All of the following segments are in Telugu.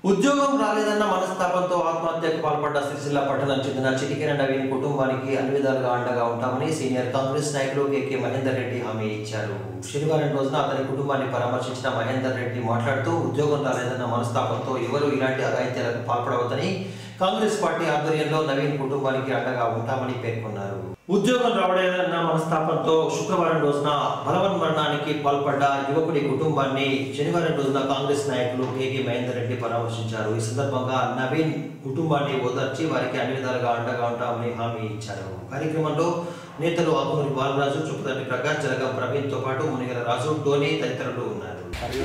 ఉద్యోగం రాలేదన్న మనస్తాపంతో ఆత్మహత్యకు పాల్పడ్డ సిరిసిల్ల పట్టణం చెందిన చిటికెన నవీన్ కుటుంబానికి అన్ని విధాలుగా అండగా ఉంటామని సీనియర్ కాంగ్రెస్ నాయకులు కేకే మహేందర్ రెడ్డి హామీ ఇచ్చారు శనివారం రోజున అతని కుటుంబాన్ని పరామర్శించిన మహేందర్ రెడ్డి మాట్లాడుతూ ఉద్యోగం రాలేదన్న మనస్తాపంతో ఎవరు ఇలాంటి అఘాయిత్యాలకు పాల్పడవద్దని కాంగ్రెస్ పార్టీ ఆధ్వర్యంలో నవీన్ కుటుంబానికి అండగా ఉంటామని పేర్కొన్నారు ఉద్యోగం రావడేదన్న మనస్తాపంతో శుక్రవారం రోజున బలవన్ మరణానికి పాల్పడ్డ యువకుడి కుటుంబాన్ని శనివారం రోజున కాంగ్రెస్ నాయకులు కేకే మహేందర్ రెడ్డి పరామర్శించారు ఈ సందర్భంగా నవీన్ కుటుంబాన్ని ఓదార్చి వారికి అన్ని విధాలుగా అండగా ఉంటామని హామీ ఇచ్చారు కార్యక్రమంలో నేతలు ఆకుమూరి బాలరాజు చుప్పదండి ప్రకాష్ జలగం ప్రవీణ్ తో పాటు మునిగల రాజు టోనీ తదితరులు ఉన్నారు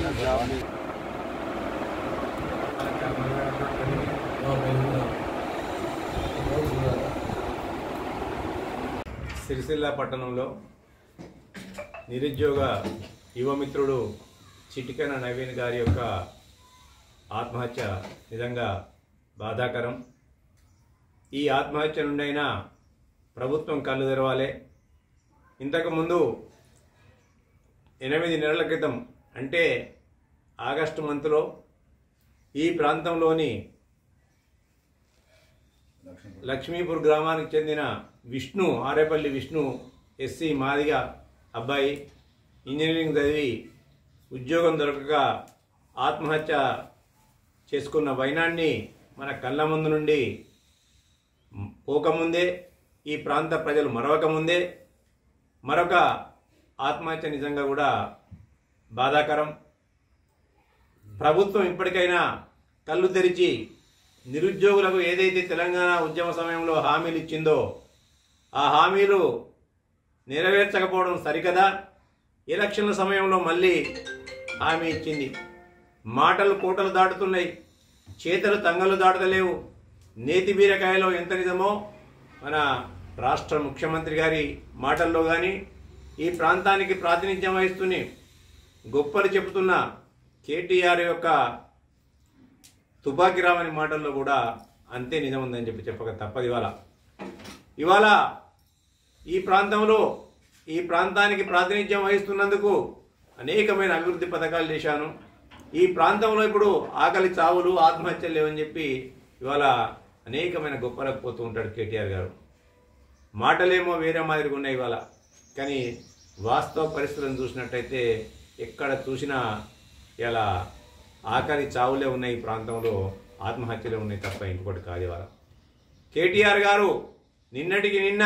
సిరిసిల్ల పట్టణంలో నిరుద్యోగ యువమిత్రుడు చిటికెన నవీన్ గారి యొక్క ఆత్మహత్య నిజంగా బాధాకరం ఈ ఆత్మహత్య నుండైనా ప్రభుత్వం కళ్ళు తెరవాలి ఇంతకుముందు ఎనిమిది నెలల క్రితం అంటే ఆగస్టు మంత్లో ఈ ప్రాంతంలోని లక్ష్మీపూర్ గ్రామానికి చెందిన విష్ణు ఆరేపల్లి విష్ణు ఎస్సీ మాదిగ అబ్బాయి ఇంజనీరింగ్ చదివి ఉద్యోగం దొరకక ఆత్మహత్య చేసుకున్న వైనాన్ని మన కళ్ళ ముందు నుండి పోకముందే ఈ ప్రాంత ప్రజలు మరవకముందే మరొక ఆత్మహత్య నిజంగా కూడా బాధాకరం ప్రభుత్వం ఇప్పటికైనా కళ్ళు తెరిచి నిరుద్యోగులకు ఏదైతే తెలంగాణ ఉద్యమ సమయంలో హామీలు ఇచ్చిందో ఆ హామీలు నెరవేర్చకపోవడం సరికదా ఎలక్షన్ల సమయంలో మళ్ళీ హామీ ఇచ్చింది మాటలు కోటలు దాటుతున్నాయి చేతలు తంగలు దాటలేవు నేతి బీరకాయలో ఎంత నిజమో మన రాష్ట్ర ముఖ్యమంత్రి గారి మాటల్లో కానీ ఈ ప్రాంతానికి ప్రాతినిధ్యం వహిస్తూనే గొప్పలు చెబుతున్న కేటీఆర్ యొక్క తుపాకీ రామని మాటల్లో కూడా అంతే నిజం ఉందని చెప్పి చెప్పక తప్పదు ఇవాళ ఇవాళ ఈ ప్రాంతంలో ఈ ప్రాంతానికి ప్రాతినిధ్యం వహిస్తున్నందుకు అనేకమైన అభివృద్ధి పథకాలు చేశాను ఈ ప్రాంతంలో ఇప్పుడు ఆకలి చావులు ఆత్మహత్యలు లేవని చెప్పి ఇవాళ అనేకమైన గొప్పలకు పోతూ ఉంటాడు కేటీఆర్ గారు మాటలేమో వేరే మాదిరిగా ఉన్నాయి ఇవాళ కానీ వాస్తవ పరిస్థితులను చూసినట్టయితే ఎక్కడ చూసినా ఇలా ఆఖరి చావులే ఉన్నాయి ఈ ప్రాంతంలో ఆత్మహత్యలే ఉన్నాయి తప్ప ఇంకొకటి కాదు ఇవాళ కేటీఆర్ గారు నిన్నటికి నిన్న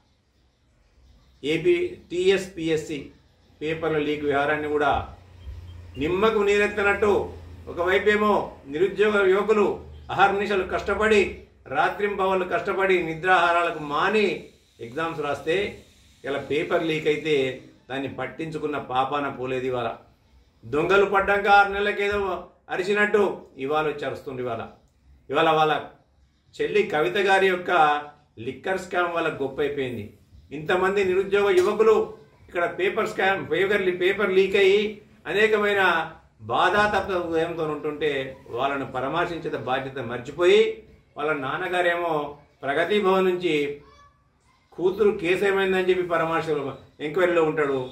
ఏపీ టీఎస్పిఎస్సి పేపర్ల లీక్ వ్యవహారాన్ని కూడా నిమ్మకు నీరెత్తనట్టు ఒకవైపేమో నిరుద్యోగ యువకులు అహర్నిశలు కష్టపడి రాత్రింబవళ్ళు కష్టపడి నిద్రాహారాలకు మాని ఎగ్జామ్స్ రాస్తే ఇలా పేపర్ లీక్ అయితే దాన్ని పట్టించుకున్న పాపాన పోలేదు ఇవాళ దొంగలు పడ్డాక ఆరు నెలలకేదో అరిచినట్టు ఇవాళ వచ్చి అరుస్తుంది ఇవాళ ఇవాళ వాళ్ళ చెల్లి కవిత గారి యొక్క లిక్కర్ స్కామ్ వాళ్ళ గొప్ప అయిపోయింది ఇంతమంది నిరుద్యోగ యువకులు ఇక్కడ paper scam paper paper leak అయ్యి అనేకమైన బాధాతప్త హృదయంతో ఉంటుంటే వాళ్ళను పరామర్శించే బాధ్యత మర్చిపోయి వాళ్ళ నాన్నగారేమో ప్రగతి భవన్ నుంచి కూతురు కేసు ఏమైందని చెప్పి పరామర్శ ఎంక్వైరీలో ఉంటాడు